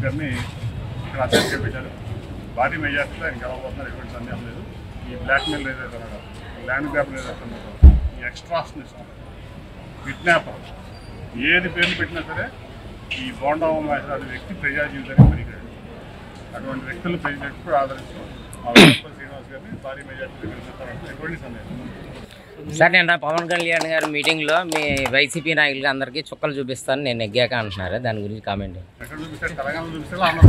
గారిని ఇక్కడ అభ్యర్థిగా పెట్టారు భారీ మెజార్టీలో ఆయన గెలవబోతున్నారు ఎటువంటి సందేహం లేదు ఈ బ్లాక్ మెయిల్ ఏదైతే ఉన్నాడో ల్యాండ్ గ్రాబ్ ఏదైతే ఉన్నాడో ఈ ఎక్స్ట్రాస్నిస్ట్ కిడ్నాపర్ ఏది పేర్లు పెట్టినా సరే ఈ బోండా మహేశ్వర అనే వ్యక్తి ప్రజా జీవితానికి పనికిరాడు అటువంటి వ్యక్తులు ప్రెసిడెంట్ కూడా ఆదరిస్తూ మా వెంకటపల్లి శ్రీనివాస్ గారిని భారీ మెజార్టీలో గెలిపిస్తారంటే ఎటువంటి సందేహం లేదు. సార్ నిన్న పవన్ కళ్యాణ్ గారి మీటింగ్లో మీ వైసీపీ నాయకులకి అందరికీ చుక్కలు చూపిస్తాను నేను నెగ్గాక అంటున్నారు దాని గురించి కామెంట్ ఎక్కడ చూపిస్తాడు తెలంగాణ చూపిస్తాడు ఆంధ్ర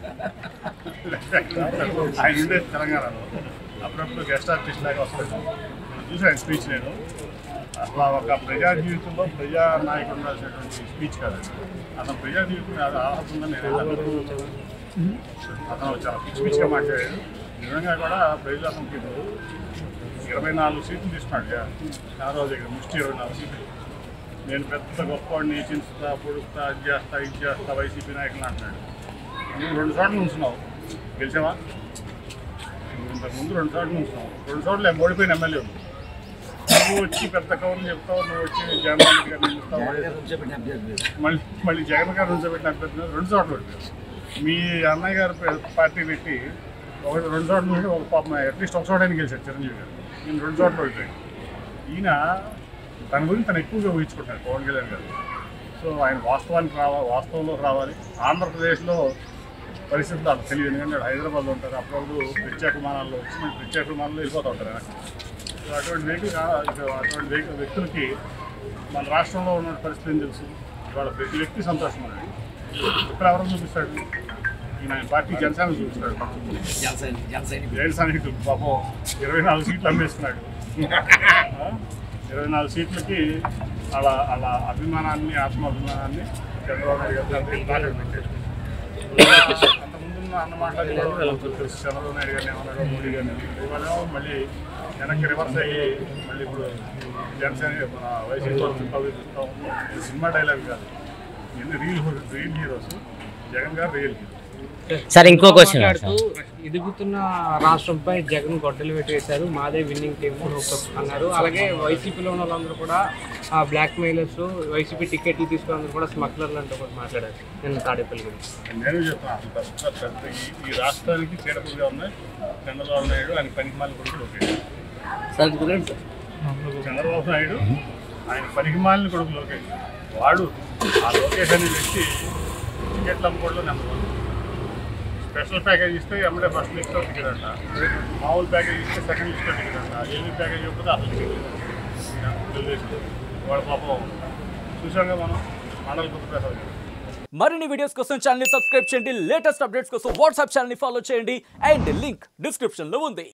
చూపిస్తాడు ఆయన ఉండే తెలంగాణలో అప్పుడప్పుడు గెస్ట్ ఆర్టిస్ట్ లాగా వస్తాడు మనం చూసి ఆయన స్పీచ్ నేను అసలు ఒక ప్రజా జీవితంలో ప్రజా నాయకుడు ఉండాల్సినటువంటి స్పీచ్ కాదు అది. అతను ప్రజా జీవితం అది అర్హత ఉందని నేను అనుకుంటున్నాను. అతను చాలా పిచ్చి పిచ్చిగా మాట్లాడాడు నిజంగా కూడా ప్రజలు అతనికి ఇప్పుడు ఇరవై నాలుగు సీట్లు తీసుకున్నాడు చంద్రబాబు దగ్గర ముష్టి ఇరవై నాలుగు సీట్లు నేను పెద్ద గొప్పవాడిని చించుతా పొడుస్తా అది చేస్తా ఇది చేస్తా వైసీపీ నాయకులు అంటున్నాడు నువ్వు రెండు చోట్ల ఉంచున్నావు గెలిచావా నువ్వు ఇంతకు ముందు రెండు చోట్ల ఉంచున్నావు రెండు చోట్ల ఓడిపోయిన ఎమ్మెల్యే ఉంది. నువ్వు వచ్చి పెద్ద కవర్లు చెప్తావు నువ్వు వచ్చి జగన్మోహన్ రెడ్డి గారిని నిలుస్తావు మళ్ళీ మళ్ళీ జగన్ గారు ఉంచబెట్టిన అభ్యర్థి మీద రెండు చోట్ల ఓడిపోయావు మీ అన్నయ్య గారు పే- పార్టీ పెట్టి ఒకటి రెండు చోట్ల నుండి ఒక పాపం అట్లీస్ట్ ఒక చోటైనా గెలిచాడు చిరంజీవి గారు ఈయన రెండు చోట్ల ఓడిపోయాడు ఈయన తన గురించి తను ఎక్కువగా ఊహించుకుంటాడు పవన్ కళ్యాణ్ గారు సో ఆయన వాస్తవానికి రావాలి వాస్తవంలో రావాలి ఆంధ్రప్రదేశ్లో పరిస్థితులు అంత తెలియదు ఎందుకంటే వాడు హైదరాబాద్లో ఉంటారు అప్పుడప్పుడు ప్రత్యేక విమానాల్లో వచ్చి మళ్ళీ ప్రత్యేక విమానాల్లో వెళ్ళిపోతూ ఉంటారు వెనక్కి. సో అటువంటి వ్యక్తి కా- ఇక అటువంటి వ్యక్తి వ్యక్తులకి మన రాష్ట్రంలో ఉన్న పరిస్థితి ఏం తెలుసు వాళ్ళ ప్రతి వ్యక్తి సంతోషం అనేది ఇప్పుడు ఎవరు చూపిస్తాడు ఈయన ఆయన పార్టీ జనసేన చూపిస్తాడు జైలు సైనికులు పాపం ఇరవై నాలుగు సీట్లు అమ్మేస్తున్నాడు ఆ? ఇరవై నాలుగు సీట్లకి అలా అలా అభిమానాన్ని ఆత్మాభిమానాన్ని చంద్రబాబు నాయుడు గారు దాన్ని తాకట్టు పెట్టాడు అంతకుముందున్న అన్న మాట్లాడి తెలుసు చంద్రబాబు నాయుడు గారిని ఏమన్నాడు మోడీ గారిని ఇవాళ మళ్ళీ వెనక్కి రివర్స్ అయ్యి మళ్ళీ ఇప్పుడు జనసేన మన వైసీపీ వాళ్ళని కవిస్తాం ఇది సినిమా డైలాగ్ కాదు ఎన్ని real real heroes Jagan garu real hero sir ఇంకో క్వశ్చన్ మాట్లాడుతూ ఎదుగుతున్న రాష్ట్రంపై జగన్ గొడ్డలు పెట్టేశారు మాదే విన్నింగ్ టీమ్ అన్నారు అలాగే వైసీపీలో ఉన్న వాళ్ళందరూ కూడా ఆ బ్లాక్ మెయిలర్స్ వైసీపీ టికెట్లు తీసుకున్న కూడా స్మగ్లర్లు అంటూ కూడా మాట్లాడారు నిన్న తాడేపల్లి గురించి నేను చెప్తాను అసలు పెద్ద పెద్ద ఈ- ఈ రాష్ట్రానికి చీడపుడిగా ఉన్నాయి చంద్రబాబు నాయుడు ఆయన పనికిమాల కొడుకు లోకేష్ చంద్రబాబు నాయుడు ఆయన పనికిమాలిన కొడుకు లోకేష్ వాడు ఆ లోకేష్ అనే వ్యక్తి టికెట్లు అమ్ముకోవడంలో నెంబర్ వన్ స్పెషల్ ప్యాకేజ్ ఇస్తే ఎమ్మడే ఫస్ట్ లిస్ట్లో టికెట్ అంట మామూలు ప్యాకేజ్ ఇస్తే సెకండ్ లిస్ట్లో టికెట్ అంట ఏమి ప్యాకేజ్ ఇవ్వకపోతే అసలు టికెట్ లేదు ఈయన తెలుగుదేశం వాడు పాపం చూసాం కదా మనం మండల గుర్తుప్రసాద్ గారు మరిన్ని వీడియోస్ కోసం ఛానల్ సబ్స్క్రైబ్ చేయండి లేటెస్ట్ అప్డేట్స్ కోసం వాట్సాప్ ఛానల్ ఫాలో చేయండి అండ్ లింక్ డిస్క్రిప్షన్ లో ఉంది